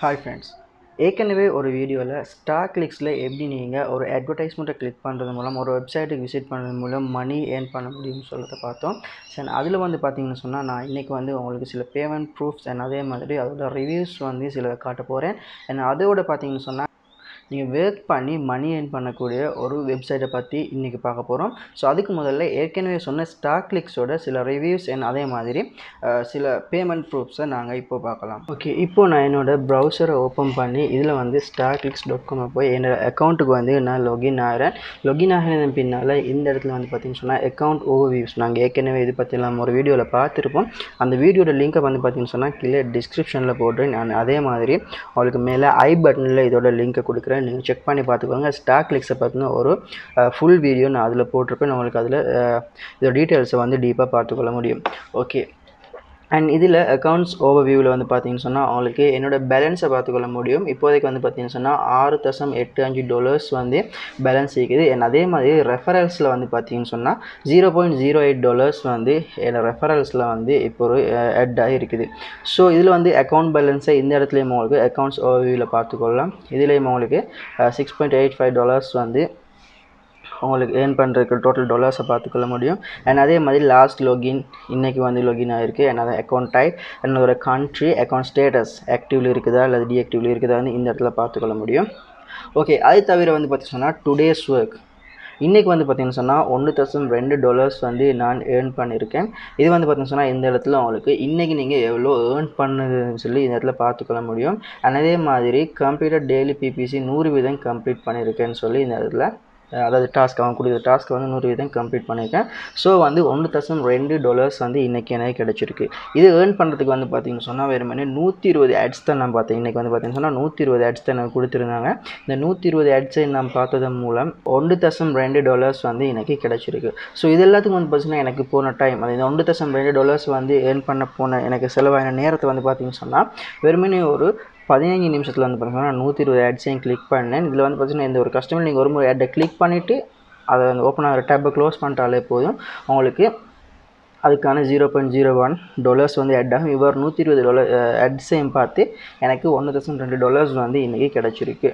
hi friends ஏற்கனவே ஒரு வீடியோவில் ஸ்டார் கிளிக்ஸில் எப்படி நீங்கள் ஒரு அட்வர்டைஸ்மெண்ட்டை கிளிக் பண்ணுறது மூலம் ஒரு வெப்சைட்டுக்கு விசிட் பண்ணுறது மூலம் மணி ஏர்ன் பண்ண முடியும்னு சொல்கிறத பார்த்தோம் சரி அதில் வந்து பார்த்தீங்கன்னு சொன்னால் நான் இன்றைக்கி வந்து உங்களுக்கு சில பேமெண்ட் ப்ரூஃப்ஸ் அண்ட் அதே மாதிரி அதோட ரிவ்யூஸ் வந்து சில காட்ட போகிறேன் அண்ட் அதோட பார்த்தீங்கன்னு சொன்னால் நீங்கள் வேர்க் பண்ணி மணி ஏர்ன் பண்ணக்கூடிய ஒரு வெப்சைட்டை பற்றி இன்றைக்கி பார்க்க போகிறோம் ஸோ அதுக்கு முதல்ல ஏற்கனவே சொன்ன ஸ்டார் கிளிக்ஸோட சில ரிவ்யூஸ் அண்ட் அதே மாதிரி அஹ், சில பேமெண்ட் ப்ரூஃப்ஸை நாங்கள் இப்போ பார்க்கலாம் ஓகே இப்போ நான் என்னோட ப்ரௌசரை ஓப்பன் பண்ணி இதில் வந்து ஸ்டார் கிளிக்ஸ் டாட் காமை போய் என்னோட அக்கௌண்ட்டுக்கு வந்து நான் login ஆகிறேன் login ஆகினதன் பின்னால் இந்த இடத்துல வந்து பார்த்தீங்கன்னு சொன்னால் அக்கௌண்ட் ஓவர்வியூஸ் நாங்கள் ஏற்கனவே இது பற்றிலாம் ஒரு வீடியோவில் பார்த்துருப்போம் அந்த வீடியோட லிங்கை வந்து பார்த்தீங்கன்னு சொன்னால் கீழே டிஸ்கிரிப்ஷனில் போடுறேன் நான் அதே மாதிரி உங்களுக்கு மேலே ஐ பட்டனில் இதோட லிங்கை கொடுக்குறேன் நீங்கள் செக் பண்ணி பார்த்துக்கோங்க ஸ்டாக் கிளிக்ஸை பற்றின ஒரு ஃபுல் வீடியோ நான் அதில் போட்டிருப்பேன் உங்களுக்கு அதில் இதோட டீட்டெயில்ஸை வந்து டீப்பாக பார்த்துக்கொள்ள முடியும் ஓகே அண்ட் இதில் அக்கௌண்ட்ஸ் ஓவர்வியூவில் வந்து பார்த்தீங்கன்னு சொன்னால் உங்களுக்கு என்னோட பேலன்ஸை பார்த்துக்கொள்ள முடியும் இப்போதைக்கு வந்து பார்த்தீங்கன்னு சொன்னால் ஆறு தசம் எட்டு அஞ்சு டாலர்ஸ் வந்து பேலன்ஸ் இருக்குது அண்ட் அதே மாதிரி ரெஃபரல்ஸில் வந்து பார்த்தீங்கன்னு சொன்னால் zero point zero eight dollars வந்து என்னோட ரெஃபரல்ஸில் வந்து இப்போ ஒரு ஆட் ஆகிருக்குது ஸோ இதில் வந்து அக்கௌண்ட் பேலன்ஸை இந்த இடத்துலையும் உங்களுக்கு அக்கௌண்ட்ஸ் ஓவர்வியூவில் பார்த்துக்கொள்ளலாம் இதுலேயும் உங்களுக்கு six point eight five dollars வந்து உங்களுக்கு ஏர்ன் பண்ணுறதுக்கு டோட்டல் டாலர்ஸை பார்த்துக்கொள்ள முடியும் அண்ட் அதே மாதிரி லாஸ்ட் login இன்னைக்கு வந்து login ஆகிருக்கு அண்ட் அதை அக்கௌண்ட் டைப் அண்ட் ஒரு கண்ட்ரி அக்கௌண்ட் ஸ்டேட்டஸ் ஆக்டிவ்ல இருக்குதா அல்லது டிஆக்டிவ்ல இருக்குதா வந்து இந்த இடத்துல பார்த்துக்கொள்ள முடியும் ஓகே அது தவிர வந்து பார்த்தீங்கன்னா டுடேஸ் ஒர்க் இன்றைக்கி வந்து பார்த்தீங்கன்னு சொன்னால் ஒன்று தசம் ரெண்டு டாலர்ஸ் வந்து நான் ஏர்ன் பண்ணியிருக்கேன் இது வந்து பார்த்தீங்கன்னு சொன்னால் இந்த இடத்துல உங்களுக்கு இன்றைக்கி நீங்கள் எவ்வளோ ஏர்ன் பண்ணுதுன்னு சொல்லி இந்த இடத்துல பார்த்துக்கொள்ள முடியும் அண்ட் அதே மாதிரி கம்ப்ளீட்டட் டெய்லி பிபிசி நூறு வீதம் கம்ப்ளீட் பண்ணியிருக்கேன்னு சொல்லி இந்த இடத்துல அஹ் அதாவது டாஸ்க் அவன் கொடுக்குற டாஸ்க்கை வந்து நூறு வீதம் கம்ப்ளீட் பண்ணியிருக்கேன் ஸோ வந்து ஒன்று தசம் ரெண்டு டாலர்ஸ் வந்து இன்றைக்கி எனக்கு கிடச்சிருக்கு இது ஏர்ன் பண்ணுறதுக்கு வந்து பார்த்தீங்கன்னு சொன்னால் வெறுமனே நூற்றி இருபது ஆட்ஸ் தான் நான் பார்த்தேன் இன்றைக்கி வந்து பார்த்தீங்கன்னு சொன்னால் நூற்றி இருபது ஆட்ஸ் தான் எனக்கு கொடுத்துருந்தாங்க இந்த நூற்றி இருபது ஆட்ஸை நான் பார்த்ததன் மூலம் ஒன்று தசம் ரெண்டு டாலர்ஸ் வந்து எனக்கு கிடச்சிருக்கு ஸோ இது எல்லாத்துக்கும் வந்து பார்த்தீங்கன்னா எனக்கு போன டைம் அது இந்த ஒன்று தசம் ரெண்டு டாலர்ஸ் வந்து ஏர்ன் பண்ண போன எனக்கு செலவான நேரத்தை வந்து பார்த்தீங்கன்னு சொன்னால் வெறுமனே ஒரு பதினஞ்சு நிமிஷத்தில் வந்து பார்த்தீங்கன்னா நூற்றி இருபது ஆட்ஸையும் கிளிக் பண்ணேன் இதில் வந்து பார்த்தீங்கன்னா இந்த ஒரு கஸ்டமர் நீங்கள் ஒரு முறை ஆட்டை கிளிக் பண்ணிவிட்டு அதை வந்து ஓப்பன் ஆகிற டேப்பை க்ளோஸ் பண்ணிட்டாலே போதும் உங்களுக்கு அதுக்கான zero point zero one dollars வந்து ஆட் ஆகும் இவர் நூற்றி இருபது டாலர் ஆட்ஸையும் பார்த்து எனக்கு ஒன்று தௌசண்ட் ரெண்டு டாலர்ஸ் வந்து இன்றைக்கி கிடச்சிருக்கு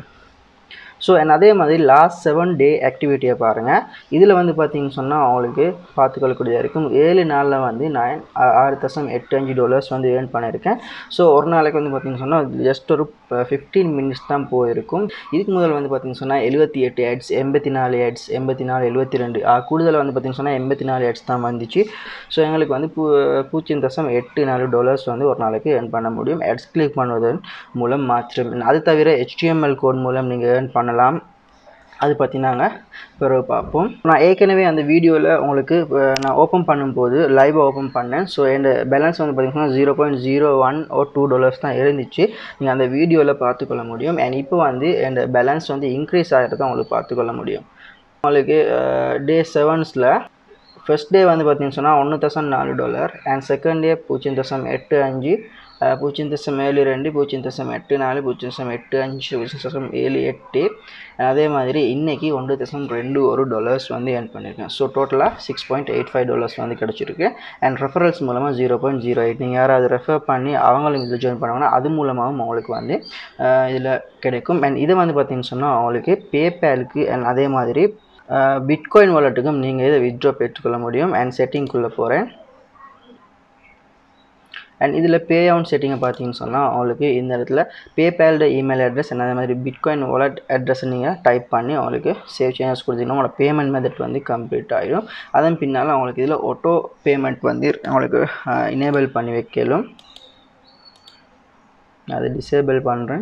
ஸோ அண்ட் அதே மாதிரி லாஸ்ட் செவன் டே ஆக்டிவிட்டியை பாருங்கள் இதில் வந்து பார்த்தீங்கன்னு சொன்னால் அவங்களுக்கு பார்த்துக்கொள்ளக்கூடியதாக இருக்கும் ஏழு நாளில் வந்து நான் ஆ- ஆறு தசம் எட்டு அஞ்சு டாலர்ஸ் வந்து ஏர்ன் பண்ணியிருக்கேன் ஸோ ஒரு நாளைக்கு வந்து பார்த்தீங்கன்னு சொன்னால் ஜஸ்ட் ஒரு ஃபிஃப்டீன் மினிட்ஸ் தான் போயிருக்கும் இதுக்கு முதல் வந்து பார்த்தீங்கன்னு சொன்னால் எழுபத்தி எட்டு ஆட்ஸ் எண்பத்தி நாலு ஆட்ஸ் எண்பத்தி நாலு எழுபத்தி ரெண்டு கூடுதலாக வந்து பார்த்தீங்கன்னு சொன்னால் எண்பத்தி நாலு ஆட்ஸ் தான் வந்துச்சு ஸோ எங்களுக்கு வந்து பூ பூஜ்ஜியம் தசம் எட்டு நாலு டாலர்ஸ் வந்து ஒரு நாளைக்கு ஏர்ன் பண்ண முடியும் ஆட்ஸ் கிளிக் பண்ணுவதன் மூலம் மாத்திரம் அது தவிர HTML கோட் மூலம் நீங்கள் ஏர்ன் பண்ணலாம் அது பற்றி நாங்கள் பிறகு பார்ப்போம் நான் ஏற்கனவே அந்த வீடியோவில் உங்களுக்கு அஹ், நான் ஓப்பன் பண்ணும்போது லைவாக ஓப்பன் பண்ணேன் ஸோ என் பேலன்ஸ் வந்து பார்த்தீங்கன்னா zero point zero one O two dollars தான் இருந்துச்சு நீங்கள் அந்த வீடியோவில் பார்த்துக்கொள்ள முடியும் அண்ட் இப்போ வந்து என் பேலன்ஸ் வந்து இன்க்ரீஸ் ஆகிறத உங்களுக்கு பார்த்துக்கொள்ள முடியும் உங்களுக்கு டே செவன்ஸில் ஃபர்ஸ்ட் டே வந்து பார்த்தீங்கன்னு சொன்னால் ஒன்று தசம் நாலு டாலர் அண்ட் செகண்ட் டே பூஜ்ஜியம் தசம் எட்டு அஞ்சு அஹ், பூஜ்ஜியம் தசம் ஏழு ரெண்டு பூஜ்ஜியம் தசம் எட்டு நாலு பூஜ்ஜியம் தசம் எட்டு அஞ்சு பூஜ்ஜியம் தசம் ஏழு எட்டு அதே மாதிரி இன்னைக்கு ஒன்று தசம் ரெண்டு ஒரு டாலர்ஸ் வந்து ஏர்ன் பண்ணியிருக்கேன் ஸோ டோட்டலாக six point eight five dollars வந்து கிடச்சிருக்கு அண்ட் ரெஃபரல்ஸ் மூலமாக ஜீரோ பாயிண்ட் ஜீரோ எயிட் நீங்கள் யாராவது ரெஃபர் பண்ணி அவங்களும் இதில் ஜாயின் பண்ணாங்கன்னா அது மூலமாகவும் அவங்களுக்கு வந்து இதில் கிடைக்கும் அண்ட் இதை வந்து பார்த்தீங்கன்னு சொன்னால் அவங்களுக்கு பேபேலுக்கு அண்ட் அதே மாதிரி பிட்காயின் வாலெட்டுக்கும் நீங்கள் இதை வித்ட்ரா பெற்றுக்கொள்ள முடியும் அண்ட் செட்டிங்குள்ளே போகிறேன் அண்ட் இதில் பே அவுண்ட் செட்டிங்கை பார்த்தீங்கன்னு சொன்னால் அவங்களுக்கு இந்த இடத்துல பேபேலோட இமெயில் அட்ரஸ் and அதே மாதிரி பிட்காயின் வாலெட் அட்ரஸ் நீங்கள் டைப் பண்ணி அவங்களுக்கு சேவ் சேஞ்சஸ் கொடுத்தீங்கன்னா உங்களோட பேமெண்ட் மெத்தட் வந்து கம்ப்ளீட் ஆகிடும் அதன் பின்னால் அவங்களுக்கு இதில் ஆட்டோ பேமெண்ட் வந்து அவங்களுக்கு இனேபிள் பண்ணி வைக்கலும் நான் அதை டிசேபிள் பண்ணுறேன்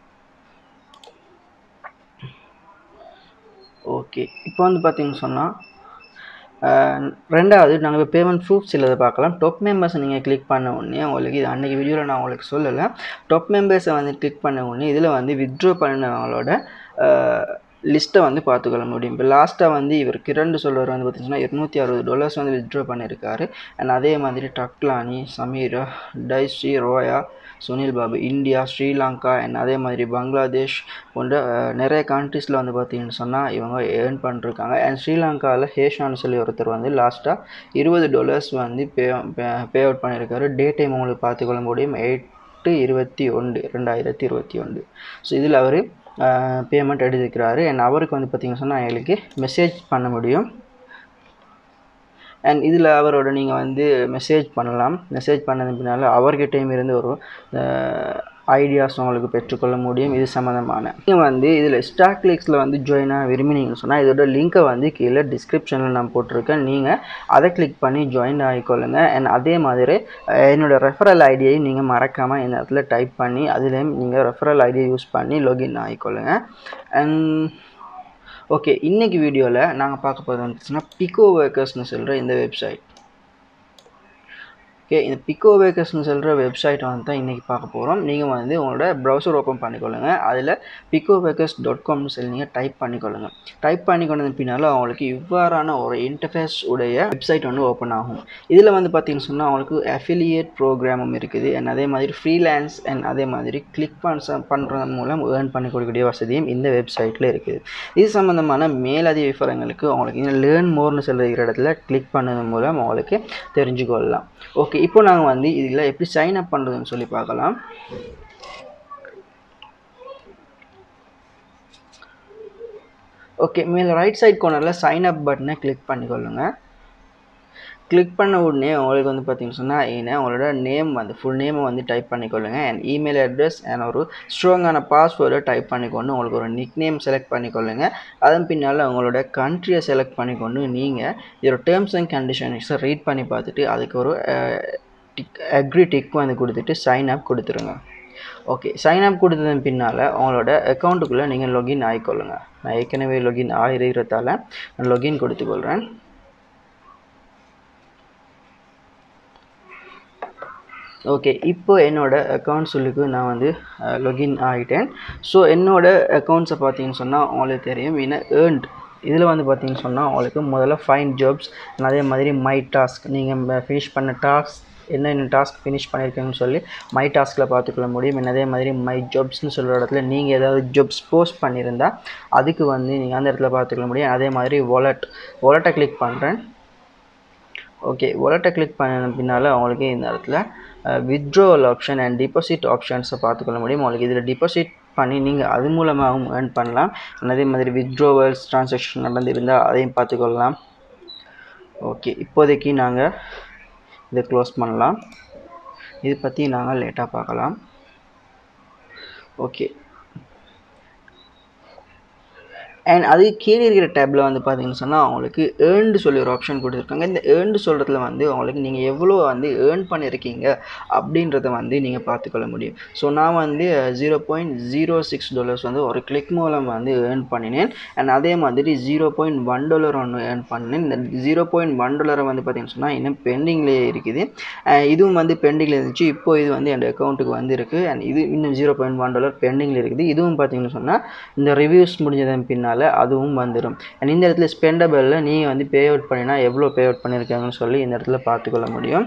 ஓகே இப்போ வந்து பார்த்தீங்கன்னு சொன்னால் ரெண்டாவது நாங்கள் இப்போ பேமெண்ட் ப்ரூஃப்ஸ் இல்லாத பார்க்கலாம் டாப் மெம்பர்ஸை நீங்கள் கிளிக் பண்ண உடனே உங்களுக்கு இது அன்றைக்கி வீடியோவில் நான் உங்களுக்கு சொல்லலை டாப் மெம்பர்ஸை வந்து கிளிக் பண்ண உடனே இதில் வந்து வித்ட்ரா பண்ணினவங்களோட லிஸ்ட்டை வந்து பார்த்துக்கொள்ள முடியும் இப்போ லாஸ்ட்டாக வந்து இவர் கிரண் சொல்கிறவர் வந்து பார்த்தீங்கன்னா இருநூற்றி அறுபது டாலர்ஸ் வந்து வித்ட்ரா பண்ணியிருக்காரு அண்ட் அதே மாதிரி டக்லானி சமீரா டைஸ்ரீ ரோயா சுனில் பாபு இந்தியா ஸ்ரீலங்கா அண்ட் அதே மாதிரி பங்களாதேஷ் போன்ற அஹ், நிறைய கண்ட்ரீஸில் வந்து பார்த்தீங்கன்னு சொன்னால் இவங்க ஏர்ன் பண்ணிருக்காங்க அண்ட் ஸ்ரீலங்காவில் ஹேஷான்னு சொல்லி ஒருத்தர் வந்து லாஸ்ட்டாக இருபது டாலர்ஸ் வந்து பே பே அவுட் பண்ணியிருக்காரு டே டைம் உங்களுக்கு பார்த்துக்கொள்ள முடியும் எயிட் எட்டு இருபத்தி ஒன்று ரெண்டாயிரத்தி இருபத்தி ஒன்று ஸோ இதில் அவர் பேமெண்ட் எடுத்துக்கிறாரு அண்ட் அவருக்கு வந்து பார்த்திங்கன்னு சொன்னால் எங்களுக்கு மெசேஜ் பண்ண முடியும் அண்ட் இதில் அவரோட நீங்கள் வந்து மெசேஜ் பண்ணலாம் மெசேஜ் பண்ணது பின்னால் அவர்கிட்டையும் இருந்து ஒரு ஐடியாஸ் உங்களுக்கு பெற்றுக்கொள்ள முடியும் இது சம்மந்தமான நீங்கள் வந்து இதில் ஸ்டாக் கிளிக்ஸில் வந்து ஜாயின் ஆக விரும்பினீங்கன்னு சொன்னால் இதோட லிங்க்கை வந்து கீழே டிஸ்கிரிப்ஷனில் நான் போட்டிருக்கேன் நீங்கள் அதை கிளிக் பண்ணி ஜாயின் ஆகிக்கொள்ளுங்க அண்ட் அதே மாதிரி என்னோடய ரெஃபரல் ஐடியையும் நீங்கள் மறக்காமல் இந்த இடத்துல டைப் பண்ணி அதுலேயும் நீங்கள் ரெஃபரல் ஐடியை யூஸ் பண்ணி லாகின் ஆகிக்கொள்ளுங்க அண்ட் ஓகே இன்றைக்கி வீடியோவில் நாங்கள் பார்க்க போகிறது வந்துச்சுன்னா பிகோ ஒர்க்கர்ஸ்னு சொல்கிற இந்த வெப்சைட் ஓகே இந்த பிகோ வேக்கர்ஸ்னு சொல்கிற வெப்சைட்டை வந்து தான் இன்றைக்கி பார்க்க போகிறோம் நீங்கள் வந்து உங்களோட ப்ரௌசர் ஓப்பன் பண்ணிக்கொள்ளுங்க அதில் பிகோ வேக்கர்ஸ் டாட் காம்னு சொல்லி நீங்கள் டைப் பண்ணிக்கொள்ளுங்க டைப் பண்ணிக்கொண்டது பின்னால் அவங்களுக்கு இவ்வாறான ஒரு இன்டர்ஃபேஸ் உடைய வெப்சைட் வந்து ஓப்பன் ஆகும் இதில் வந்து பார்த்தீங்கன்னு சொன்னால் அவங்களுக்கு அஃபிலியேட் ப்ரோக்ராமும் இருக்குது அண்ட் அதே மாதிரி ஃப்ரீலான்ஸ் அண்ட் அதே மாதிரி கிளிக் பண்ண பண்ணுறது மூலம் ஏர்ன் பண்ணி கொடுக்கக்கூடிய வசதியும் இந்த வெப்சைட்டில் இருக்குது இது சம்மந்தமான மேலதிக விவரங்களுக்கு உங்களுக்கு இந்த லேர்ன் மோர்னு சொல்கிற இடத்துல கிளிக் பண்ணது மூலம் அவங்களுக்கு தெரிஞ்சுக்கொள்ளலாம் ஓகே இப்போ நாங்கள் வந்து இதில் எப்படி சைன் அப் பண்ணுறதுன்னு சொல்லி பார்க்கலாம் ஓகே மேலே ரைட் சைட் கார்னரில் சைன் அப் பட்டனை கிளிக் பண்ணிக்கொள்ளுங்க கிளிக் பண்ண உடனே உங்களுக்கு வந்து பார்த்தீங்கன்னு சொன்னால் ஏன்னா உங்களோட நேம் வந்து ஃபுல் நேமை வந்து டைப் பண்ணிக்கொள்ளுங்க அண்ட் இமெயில் அட்ரஸ் அண்ட் ஒரு ஸ்ட்ராங்கான பாஸ்வேர்டை டைப் பண்ணிக்கொண்டு உங்களுக்கு ஒரு நிக் நேம் செலக்ட் பண்ணிக்கொள்ளுங்க அதன் பின்னால் உங்களோட கண்ட்ரியை செலக்ட் பண்ணிக்கொண்டு நீங்கள் இதோட டேர்ம்ஸ் அண்ட் கண்டிஷன்ஸை ரீட் பண்ணி பார்த்துட்டு அதுக்கு ஒரு டிக் அக்ரி டிக் வந்து கொடுத்துட்டு சைன் அப் கொடுத்துருங்க ஓகே சைன் அப் கொடுத்ததன் பின்னால் உங்களோட அக்கௌண்ட்டுக்குள்ளே நீங்கள் லொகின் ஆகிக்கொள்ளுங்க நான் ஏற்கனவே லொகின் ஆகிறதால நான் லொகின் கொடுத்துக்கொள்கிறேன் ஓகே இப்போ என்னோடய அக்கௌண்ட் சொல்லுக்கு நான் வந்து லொகின் ஆகிட்டேன் ஸோ என்னோடய அக்கௌண்ட்ஸை பார்த்தீங்கன்னு சொன்னால் உங்களுக்கு தெரியும் என்ன ஏர்ன்ட் இதில் வந்து பார்த்தீங்கன்னு சொன்னால் உங்களுக்கு முதல்ல ஃபைன் ஜாப்ஸ் அதே மாதிரி மை டாஸ்க் நீங்கள் ஃபினிஷ் பண்ண டாஸ்க் என்ன என்ன டாஸ்க் ஃபினிஷ் பண்ணியிருக்கீங்கன்னு சொல்லி மை டாஸ்கில் பார்த்துக்கொள்ள முடியும் அதே மாதிரி மை ஜாப்ஸ்னு சொல்கிற இடத்துல நீங்கள் ஏதாவது ஜாப்ஸ் போஸ்ட் பண்ணியிருந்தால் அதுக்கு வந்து நீங்கள் அந்த இடத்துல பார்த்துக்கொள்ள முடியும் அதே மாதிரி வாலெட் வாலெட்டை கிளிக் பண்ணுறேன் ஓகே வாலெட்டை கிளிக் பண்ண பின்னால் அவங்களுக்கு இந்த இடத்துல வித்ட்ரோவல் ஆப்ஷன் அண்ட் டிபாசிட் ஆப்ஷன்ஸை பார்த்துக்கொள்ள முடியும் உங்களுக்கு இதில் டிபாசிட் பண்ணி நீங்கள் அது மூலமாகவும் ஏர்ன் பண்ணலாம் அதே மாதிரி வித்ட்ரோவல்ஸ் ட்ரான்சாக்ஷன் நடந்திருந்தால் அதையும் பார்த்துக்கொள்ளலாம் ஓகே இப்போதைக்கு நாங்கள் இதை க்ளோஸ் பண்ணலாம் இது பற்றி நாங்கள் லேட்டாக பார்க்கலாம் ஓகே அண்ட் அது கீழே இருக்கிற டேப்பில் வந்து பார்த்தீங்கன்னு சொன்னால் அவங்களுக்கு ஏர்ன்டு சொல்லி ஒரு ஆப்ஷன் கொடுத்துருக்காங்க இந்த ஏர்ன்டு சொல்கிறதுல வந்து அவங்களுக்கு நீங்கள் எவ்வளோ வந்து ஏர்ன் பண்ணியிருக்கீங்க அப்படின்றத வந்து நீங்கள் பார்த்துக்கொள்ள முடியும் ஸோ நான் வந்து zero point zero six dollars வந்து ஒரு கிளிக் மூலம் வந்து ஏர்ன் பண்ணினேன் அண்ட் அதே மாதிரி ஜீரோ பாயிண்ட் ஒன் டாலர் ஒன்று ஏர்ன் பண்ணினேன் இந்த ஜீரோ பாயிண்ட் ஒன் டாலரை வந்து பார்த்தீங்கன்னு சொன்னால் இன்னும் பெண்டிங்லேயே இருக்குது இதுவும் வந்து பெண்டிங்கில் இருந்துச்சு இப்போ இது வந்து என் அக்கௌண்ட்டுக்கு வந்து இருக்குது அண்ட் இது இன்னும் ஜீரோ பாயிண்ட் ஒன் டாலர் பெண்டிங்கில் இருக்குது இதுவும் பார்த்தீங்கன்னு சொன்னால் இந்த ரிவ்யூஸ் முடிஞ்சதன் பின்னால் அதுவும் வந்துடும் அண்ட் இந்த இடத்துல ஸ்பெண்டபிளில் நீங்கள் வந்து பே அவுட் பண்ணினா எவ்வளோ பே அவுட் பண்ணியிருக்காங்கன்னு சொல்லி இந்த இடத்துல பார்த்துக்கொள்ள முடியும்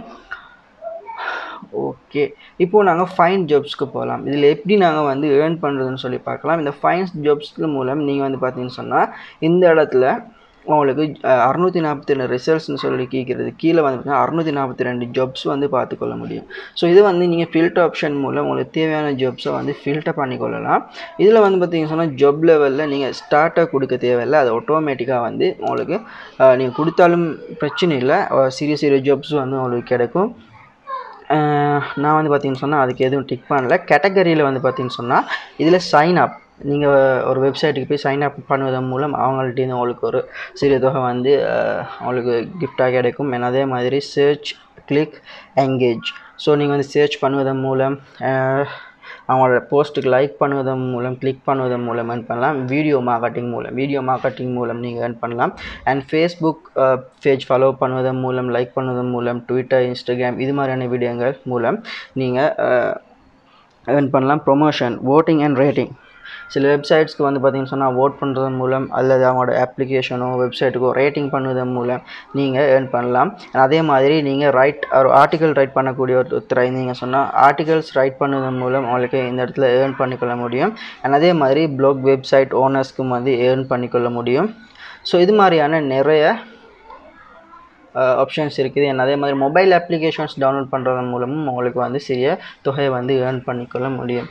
ஓகே இப்போது நாங்கள் ஃபைன் ஜாப்ஸ்க்கு போகலாம் இதில் எப்படி நாங்கள் வந்து ஏர்ன் பண்ணுறதுன்னு சொல்லி பார்க்கலாம் இந்த ஃபைன்ஸ் ஜாப்ஸ்க்கு மூலம் நீங்கள் வந்து பார்த்தீங்கன்னு சொன்னால் இந்த இடத்துல உங்களுக்கு அறுநூற்றி நாற்பத்தி ரெண்டு ரிசல்ட்ஸ்னு சொல்லி கேட்குறது கீழே வந்து பார்த்தீங்கன்னா அறுநூற்றி நாற்பத்தி ரெண்டு ஜாப்ஸ் வந்து பார்த்துக்கொள்ள முடியும் ஸோ இது வந்து நீங்கள் ஃபில்டர் ஆப்ஷன் மூலம் உங்களுக்கு தேவையான ஜாப்ஸை வந்து ஃபில்டர் பண்ணிக்கொள்ளலாம் இதில் வந்து பார்த்தீங்கன்னு சொன்னால் ஜாப் லெவலில் நீங்கள் ஸ்டார்ட்டாக கொடுக்க தேவையில்லை அது ஆட்டோமேட்டிக்காக வந்து உங்களுக்கு நீங்கள் கொடுத்தாலும் பிரச்சனை இல்லை சிறிய சிறிய ஜாப்ஸ் வந்து உங்களுக்கு கிடைக்கும் நான் வந்து பார்த்தீங்கன்னு சொன்னால் அதுக்கு எதுவும் டிக் பண்ணல கேட்டகரியில் வந்து பார்த்தீங்கன்னு சொன்னால் இதில் சைன் அப் நீங்கள் ஒரு வெப்சைட்டுக்கு போய் சைன் அப் பண்ணுவதன் மூலம் அவங்கள்ட்டேருந்து உங்களுக்கு ஒரு சிறிய தொகை வந்து அவங்களுக்கு கிஃப்டாக கிடைக்கும் and அதே மாதிரி சர்ச் கிளிக் எங்கேஜ் ஸோ நீங்கள் வந்து சர்ச் பண்ணுவதன் மூலம் அவங்களோட போஸ்ட்டுக்கு லைக் பண்ணுவதன் மூலம் கிளிக் பண்ணுவதன் மூலம் ஏர்ன் பண்ணலாம் வீடியோ மார்க்கெட்டிங் மூலம் வீடியோ மார்க்கெட்டிங் மூலம் நீங்கள் ஏர்ன் பண்ணலாம் அண்ட் ஃபேஸ்புக் பேஜ் ஃபாலோ பண்ணுவதன் மூலம் லைக் பண்ணுவதன் மூலம் ட்விட்டர் இன்ஸ்டாகிராம் இது மாதிரியான வீடியோங்கள் மூலம் நீங்கள் ஏர்ன் பண்ணலாம் ப்ரொமோஷன் ஓட்டிங் அண்ட் ரேட்டிங் சில வெப்சைட்ஸ்க்கு வந்து பார்த்தீங்கன்னு சொன்னால் ஓட் பண்ணுறதன் மூலம் அல்லது அவங்களோட அப்ளிகேஷனோ வெப்சைட்டுக்கோ ரேட்டிங் பண்ணுவதன் மூலம் நீங்கள் ஏர்ன் பண்ணலாம் அதே மாதிரி நீங்கள் ரைட் ஒரு ஆர்டிக்கல் ரைட் பண்ணக்கூடிய ஒருத்தரை நீங்கள் சொன்னால் ஆர்டிகல்ஸ் ரைட் பண்ணுவதன் மூலம் உங்களுக்கு இந்த இடத்துல ஏர்ன் பண்ணிக்கொள்ள முடியும் அண்ட் அதே மாதிரி ப்ளாக் வெப்சைட் ஓனர்ஸ்க்கும் வந்து ஏர்ன் பண்ணிக்கொள்ள முடியும் ஸோ இது மாதிரியான நிறைய ஆப்ஷன்ஸ் இருக்குது and அதே மாதிரி மொபைல் அப்ளிகேஷன்ஸ் டவுன்லோட் பண்ணுறது மூலமும் உங்களுக்கு வந்து சிறிய தொகையை வந்து ஏர்ன் பண்ணிக்கொள்ள முடியும்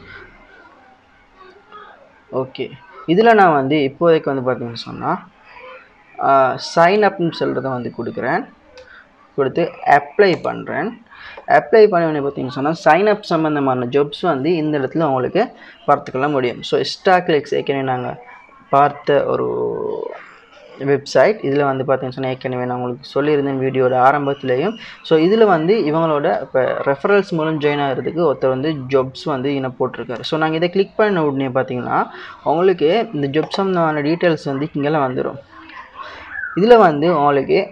ஓகே இதில் நான் வந்து இப்போதைக்கு வந்து பார்த்தீங்கன்னு சொன்னால் சைன் அப்னு சொல்கிறத வந்து கொடுக்குறேன் கொடுத்து அப்ளை பண்ணுறேன் அப்ளை பண்ண உடனே பார்த்தீங்கன்னு சொன்னால் சைன் அப் சம்மந்தமான ஜாப்ஸ் வந்து இந்த இடத்துல உங்களுக்கு பார்த்துக்கொள்ள முடியும் ஸோ ஸ்டாக்லிக்ஸ் ஏற்கனவே நாங்கள் பார்த்த ஒரு வெப்சைட் இதில் வந்து பார்த்தீங்கன்னு சொன்னால் ஏற்கனவே நான் உங்களுக்கு சொல்லியிருந்தேன் வீடியோட ஆரம்பத்துலேயும் ஸோ இதில் வந்து இவங்களோட இப்போ ரெஃபரல்ஸ் மூலம் ஜாயின் ஆகிறதுக்கு ஒருத்தர் வந்து ஜாப்ஸ் வந்து இங்கே போட்டிருக்காரு ஸோ நாங்கள் இதை கிளிக் பண்ண உடனே பார்த்தீங்கன்னா உங்களுக்கு இந்த ஜாப் சம்மந்தமான டீட்டெயில்ஸ் வந்து இங்கெல்லாம் வந்துடும் இதில் வந்து உங்களுக்கு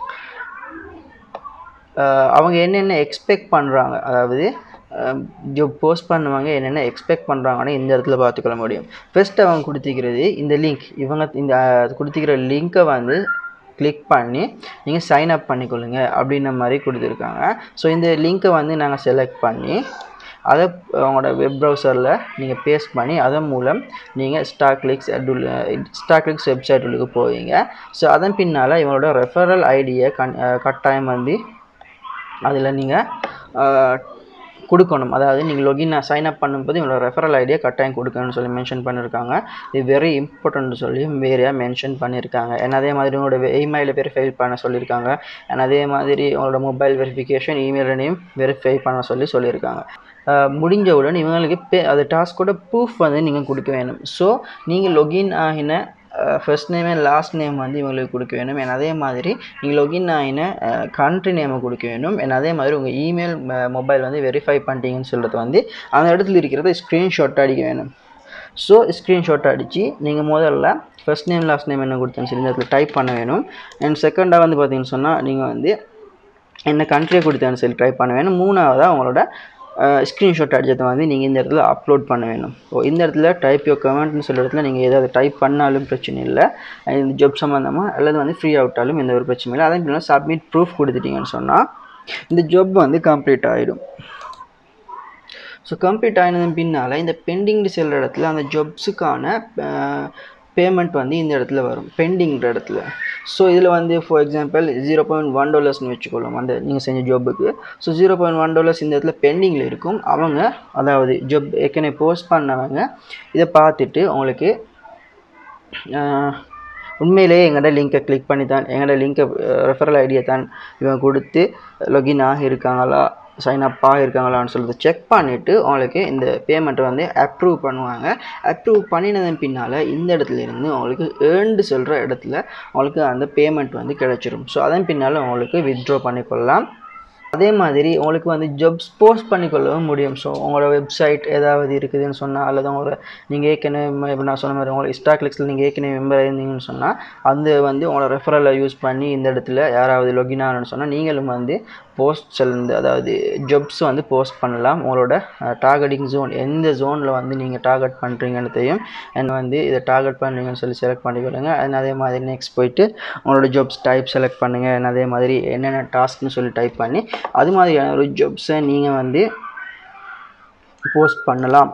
அஹ் அவங்க என்னென்ன எக்ஸ்பெக்ட் பண்ணுறாங்க அதாவது ஜாப் போஸ்ட் பண்ணுவாங்க என்னென்ன எக்ஸ்பெக்ட் பண்ணுறாங்கன்னு இந்த இடத்துல பார்த்துக்கொள்ள முடியும் ஃபர்ஸ்ட் அவங்க கொடுத்திக்கிறது இந்த லிங்க் இவங்க இந்த அஹ், கொடுத்திக்கிற லிங்க்கை வந்து கிளிக் பண்ணி நீங்கள் சைன் அப் பண்ணிக்கொள்ளுங்க அப்படின்ற மாதிரி கொடுத்துருக்காங்க ஸோ இந்த லிங்க்கை வந்து நாங்கள் செலக்ட் பண்ணி அதை உங்களோட வெப் ப்ரௌசரில் நீங்கள் பேஸ்ட் பண்ணி அதன் மூலம் நீங்கள் ஸ்டாக்லிக்ஸ் ஸ்டாக்லிக்ஸ் வெப்சைட் உள்ளுக்கு போவீங்க ஸோ அதன் பின்னால் இவங்களோட ரெஃபரல் ஐடியை கண் அஹ் கட்டாயம் வந்து அதில் நீங்கள் கொடுக்கணும் அதாவது நீங்கள் லொகின் சைன் அப் பண்ணும்போது இவங்களோட ரெஃபரல் ஐடியா கட்டாயம் கொடுக்கணும்னு சொல்லி மென்ஷன் பண்ணியிருக்காங்க இது வெரி இம்பார்ட்டன்ட் சொல்லி வேறையாக மென்ஷன் பண்ணியிருக்காங்க ஏன்னா அதே மாதிரி உங்களோட இமெயிலை வெரிஃபை பண்ண சொல்லியிருக்காங்க அண்ட் அதே மாதிரி உங்களோட மொபைல் வெரிஃபிகேஷன் இமெயிலையும் வெரிஃபை பண்ண சொல்லி சொல்லியிருக்காங்க அஹ் முடிஞ்சவுடன் இவங்களுக்கு பே அது டாஸ்கோட ப்ரூஃப் வந்து நீங்கள் கொடுக்க வேணும் ஸோ நீங்கள் லொகின் ஆகின first name and last name வந்து இவங்களுக்கு கொடுக்க வேணும் and அதே மாதிரி நீங்கள் லொகின் ஆகின கண்ட்ரி நேமை கொடுக்க வேணும் and அதே மாதிரி உங்கள் இமெயில் மொபைல் வந்து வெரிஃபை பண்ணிட்டீங்கன்னு சொல்கிறது வந்து அந்த இடத்துல இருக்கிறத ஸ்க்ரீன்ஷாட் அடிக்க வேணும் ஸோ ஸ்க்ரீன்ஷாட் அடித்து நீங்கள் முதல்ல ஃபர்ஸ்ட் நேம் லாஸ்ட் நேம் என்ன கொடுத்தேன்னு சொல்லி இந்த இடத்துல டைப் பண்ண வேணும் அண்ட் செகண்டாக வந்து பார்த்தீங்கன்னு சொன்னால் நீங்கள் வந்து என்ன கண்ட்ரியை கொடுத்தேன்னு சொல்லி ட்ரை பண்ண வேணும் மூணாவதாக உங்களோட ஸ்க்ரீன்ஷாட் அடிச்சதை வந்து நீங்கள் இந்த இடத்துல அப்லோட் பண்ண வேணும் ஸோ இந்த இடத்துல டைப் யோ கமெண்ட்னு சொல்கிற இடத்துல நீங்கள் ஏதாவது டைப் பண்ணாலும் பிரச்சனை இல்லை இந்த ஜாப் சம்மந்தமாக அல்லது வந்து ஃப்ரீ அவுட்டாலும் எந்த ஒரு பிரச்சனையும் இல்லை அதே போல் சப்மிட் ப்ரூஃப் கொடுத்துட்டீங்கன்னு சொன்னால் இந்த ஜாப் வந்து கம்ப்ளீட் ஆகிடும் ஸோ கம்ப்ளீட் ஆனதன் பின்னால் இந்த பெண்டிங் செல்கிற இடத்துல அந்த ஜாப்ஸுக்கான பேமெண்ட் வந்து இந்த இடத்துல வரும் பெண்டிங்கிற இடத்துல ஸோ இதில் வந்து for example zero point one டாலர்ஸ்னு வச்சுக்கொள்ளும் அந்த நீங்கள் செஞ்ச ஜாபுக்கு so zero point one dollars இந்த இடத்துல பெண்டிங்கில் இருக்கும் அவங்க அதாவது ஜாப் ஏற்கனவே போஸ்ட் பண்ணவங்க இதை பார்த்துட்டு உங்களுக்கு ஆஹ், உண்மையிலேயே எங்களோட லிங்கை கிளிக் பண்ணி தான் எங்களோட லிங்கை ரெஃபரல் ஐடியை தான் இவங்க கொடுத்து லொகின் ஆகியிருக்காங்களா சைன் அப் ஆகியிருக்காங்களான்னு சொல்லிட்டு செக் பண்ணிவிட்டு உங்களுக்கு இந்த பேமெண்ட்டை வந்து அப்ரூவ் பண்ணுவாங்க அப்ரூவ் பண்ணினதன் பின்னால் இந்த இடத்துல இருந்து உங்களுக்கு ஏர்ண்டு சொல்கிற இடத்துல உங்களுக்கு அந்த பேமெண்ட் வந்து கிடைச்சிரும் ஸோ அதன் பின்னால் உங்களுக்கு வித்ட்ரா பண்ணிக்கொள்ளலாம் அதே மாதிரி உங்களுக்கு வந்து ஜாப்ஸ் போஸ்ட் பண்ணிக்கொள்ளவும் முடியும் ஸோ உங்களோட வெப்சைட் ஏதாவது இருக்குதுன்னு சொன்னால் அல்லது உங்களோட நீங்கள் ஏற்கனவே இப்போ நான் சொன்ன மாதிரி உங்களோட ஸ்டாக்லிக்ஸில் நீங்கள் ஏற்கனவே மெம்பர் இருந்தீங்கன்னு சொன்னால் அந்த வந்து உங்களோட ரெஃபரலை யூஸ் பண்ணி இந்த இடத்துல யாராவது லொகின் ஆகணும்னு சொன்னால் நீங்களும் வந்து போஸ்ட் செல்ந்து அதாவது ஜாப்ஸ் வந்து போஸ்ட் பண்ணலாம் உங்களோட டார்கெட்டிங் ஜோன் எந்த ஜோனில் வந்து நீங்கள் டார்கெட் பண்ணுறீங்கன்றதையும் அண்ட் வந்து இதை டார்கெட் பண்ணுறீங்கன்னு சொல்லி செலக்ட் பண்ணிக்கொள்ளுங்க அண்ட் அதே மாதிரி நெக்ஸ்ட் போயிட்டு உங்களோட ஜாப்ஸ் டைப் செலக்ட் பண்ணுங்கள் and அதே மாதிரி என்னென்ன டாஸ்க்னு சொல்லி டைப் பண்ணி அது மாதிரியான ஒரு ஜாப்ஸை நீங்கள் வந்து போஸ்ட் பண்ணலாம்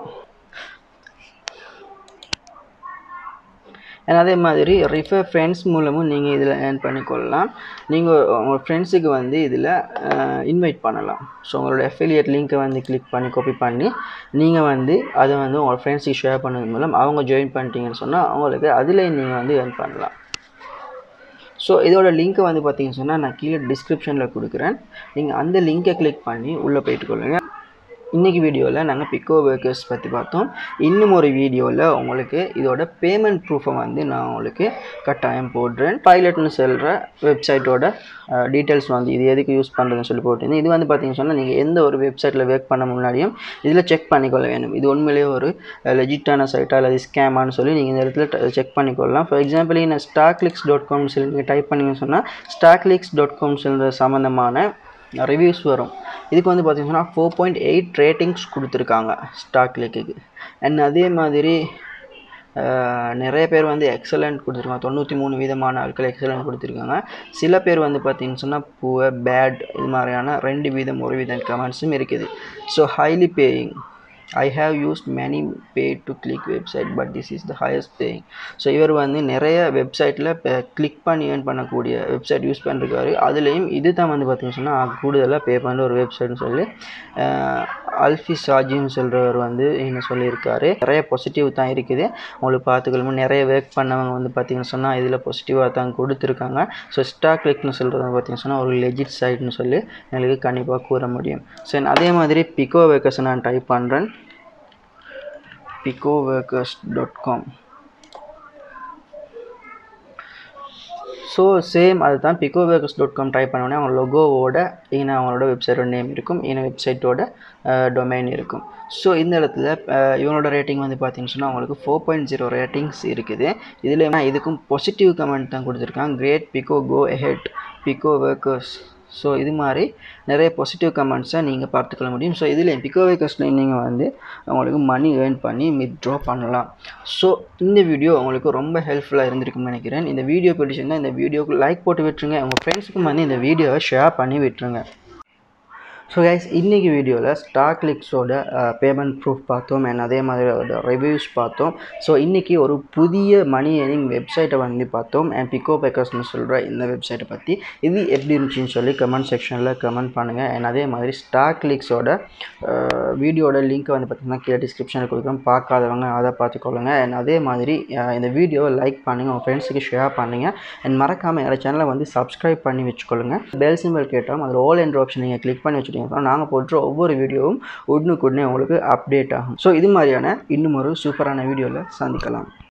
and அதே மாதிரி ரிஃபர் ஃப்ரெண்ட்ஸ் மூலமும் நீங்கள் இதில் ஏர்ன் பண்ணிக்கொள்ளலாம் நீங்கள் உங்கள் ஃப்ரெண்ட்ஸுக்கு வந்து இதில் இன்வைட் பண்ணலாம் ஸோ உங்களோட அஃபிலியேட் லிங்க்கை வந்து கிளிக் பண்ணி காப்பி பண்ணி நீங்கள் வந்து அதை வந்து உங்களோட ஃப்ரெண்ட்ஸுக்கு ஷேர் பண்ணது மூலம் அவங்க ஜாயின் பண்ணிட்டீங்கன்னு சொன்னால் அவங்களுக்கு அதில் நீங்கள் வந்து ஏர்ன் பண்ணலாம் ஸோ இதோட லிங்க்கை வந்து பார்த்தீங்கன்னு சொன்னால் நான் கீழே டிஸ்கிரிப்ஷனில் கொடுக்குறேன் நீங்கள் அந்த லிங்கை கிளிக் பண்ணி உள்ளே போயிட்டு கொள்ளுங்க இன்றைக்கி வீடியோவில் நாங்கள் பிக்கோ ஒர்க்கர்ஸ் பற்றி பார்த்தோம் இன்னும் ஒரு வீடியோவில் உங்களுக்கு இதோட பேமெண்ட் ப்ரூஃபை வந்து நான் உங்களுக்கு கட்டாயம் போடுறேன் பைலட்னு சொல்கிற வெப்சைட்டோட டீட்டெயில்ஸ் வந்து இது எதுக்கு யூஸ் பண்ணுறதுன்னு சொல்லி போட்டிருந்தேன் இது வந்து பார்த்தீங்கன்னு சொன்னால் நீங்கள் எந்த ஒரு வெப்சைட்டில் ஒர்க் பண்ண முன்னாடியும் இதில் செக் பண்ணிக்கொள்ள வேணும் இது உண்மையிலேயே ஒரு லெஜிட்டான சைட்டா அல்லது ஸ்கேமான்னு சொல்லி நீங்கள் இந்த இடத்துல செக் பண்ணிக்கொள்ளலாம் ஃபார் எக்ஸாம்பிள் நான் ஸ்டாக்லிக்ஸ் டாட் காம் சொல்லி நீங்கள் டைப் பண்ணீங்கன்னு சொன்னால் ஸ்டாக்லிக்ஸ் டாட் காம் சொல்கிற சம்மந்தமான ரிவ்யூஸ் வரும் இதுக்கு வந்து பார்த்தீங்கன்னா ஃபோர் பாயிண்ட் எயிட் ரேட்டிங்ஸ் கொடுத்துருக்காங்க ஸ்டாக் லிக்குக்கு அண்ட் அதே மாதிரி அஹ், நிறைய பேர் வந்து எக்ஸலண்ட் கொடுத்துருக்காங்க தொண்ணூற்றி மூணு விதமான ஆட்கள் எக்ஸலண்ட் கொடுத்துருக்காங்க சில பேர் வந்து பார்த்தீங்கன்னு சொன்னால் புவர் பேட் இது மாதிரியான ரெண்டு வீதம் ஒரு வீதம் கமெண்ட்ஸும் இருக்குது so highly paying I have use many pay to click website but this is the highest paying so இவர் வந்து நிறைய வெப்சைட்டில் இப்போ கிளிக் பண்ணி ஏர்ன் பண்ணக்கூடிய வெப்சைட் யூஸ் பண்ணிருக்காரு அதுலேயும் இது தான் வந்து பார்த்தீங்கன்னு சொன்னால் கூடுதலாக பே பண்ணுற ஒரு வெப்சைட்னு சொல்லி அல்ஃபி சாஜின்னு சொல்கிறவர் வந்து என்ன சொல்லியிருக்காரு நிறைய பாசிட்டிவ் தான் இருக்குது உங்களுக்கு பார்த்துக்கணும் நிறைய ஒர்க் பண்ணவங்க வந்து பார்த்தீங்கன்னு சொன்னால் இதில் பாசிட்டிவாக தான் கொடுத்துருக்காங்க ஸோ ஸ்டாக் கிளிக்னு சொல்கிறது பார்த்தீங்கன்னு சொன்னால் ஒரு லெஜிட் சைட்னு சொல்லி எங்களுக்கு கண்டிப்பாக கூற முடியும் ஸோ அதே மாதிரி பிகோ வேக்கர்ஸ் நான் டைப் பண்ணுறேன் Picoworkers dot com so same அதுதான் Picoworkers dot com type பண்ணோடனே அவங்க லொகோவோட இங்கே அவங்களோட வெப்சைட்டோட நேம் இருக்கும் இங்கே வெப்சைட்டோட டொமைன் இருக்கும் ஸோ இந்த இடத்துல இவங்களோட ரேட்டிங் வந்து பார்த்தீங்கன்னு சொன்னால் அவங்களுக்கு ஃபோர் பாயிண்ட் ஜீரோ ரேட்டிங்ஸ் இருக்குது இதில் இதுக்கும் பாசிட்டிவ் கமெண்ட் தான் கொடுத்துருக்காங்க great Pico go ahead Picoworkers so இது மாதிரி நிறைய பாசிட்டிவ் கமெண்ட்ஸை நீங்கள் பார்த்துக்கொள்ள முடியும் ஸோ இதில் பிகோ வேக்கர்ஸில் நீங்கள் வந்து உங்களுக்கு மணி ஏர்ன் பண்ணி வித்ட்ரா பண்ணலாம் ஸோ இந்த வீடியோ உங்களுக்கு ரொம்ப ஹெல்ப்ஃபுல்லாக இருந்திருக்கும்னு நினைக்கிறேன் இந்த வீடியோ பிடிச்சிருந்தால் இந்த வீடியோக்கு லைக் போட்டு விட்டுருங்க உங்கள் ஃப்ரெண்ட்ஸுக்கும் வந்து இந்த வீடியோவை ஷேர் பண்ணி விட்டுருங்க ஸோ கைஸ் இன்றைக்கி வீடியோவில் ஸ்டாக் லிக்ஸோட பேமெண்ட் ப்ரூஃப் பார்த்தோம் அண்ட் அதே மாதிரி அதோட ரிவ்யூஸ் பார்த்தோம் ஸோ இன்றைக்கி ஒரு புதிய மணி ஏர்னிங் வெப்சைட்டை வந்து பார்த்தோம் அண்ட் பிகோ பேக்கர்ஸ்னு சொல்கிற இந்த வெப்சைட்டை பற்றி இது எப்படி இருந்துச்சுன்னு சொல்லி கமெண்ட் செக்ஷனில் கமெண்ட் பண்ணுங்கள் அண்ட் அதே மாதிரி ஸ்டாக் லிக்ஸோட வீடியோட லிங்க்கை வந்து பார்த்திங்கன்னா கீழே டிஸ்கிரிப்ஷனில் கொடுக்குறோம் பார்க்காதவங்க அதை பார்த்துக்கொள்ளுங்க அண்ட் அதே மாதிரி இந்த வீடியோவை லைக் பண்ணுங்கள் உங்கள் ஃப்ரெண்ட்ஸுக்கு ஷேர் பண்ணுங்கள் அண்ட் மறக்காமல் என்னோட சேனலை வந்து சப்ஸ்கிரைப் பண்ணி வச்சுக்கொள்ளுங்க பெல் சிம்பிள் கேட்டோம் அதில் ஆல் என்ற ஆப்ஷன் நீங்கள் கிளிக் பண்ணி வச்சுட்டு நாங்கள் போட்டுற ஒவ்வொரு வீடியோவும் உடனுக்குடனே உங்களுக்கு அப்டேட் ஆகும் ஸோ இது மாதிரியான இன்னும் ஒரு சூப்பரான வீடியோவில் சந்திக்கலாம்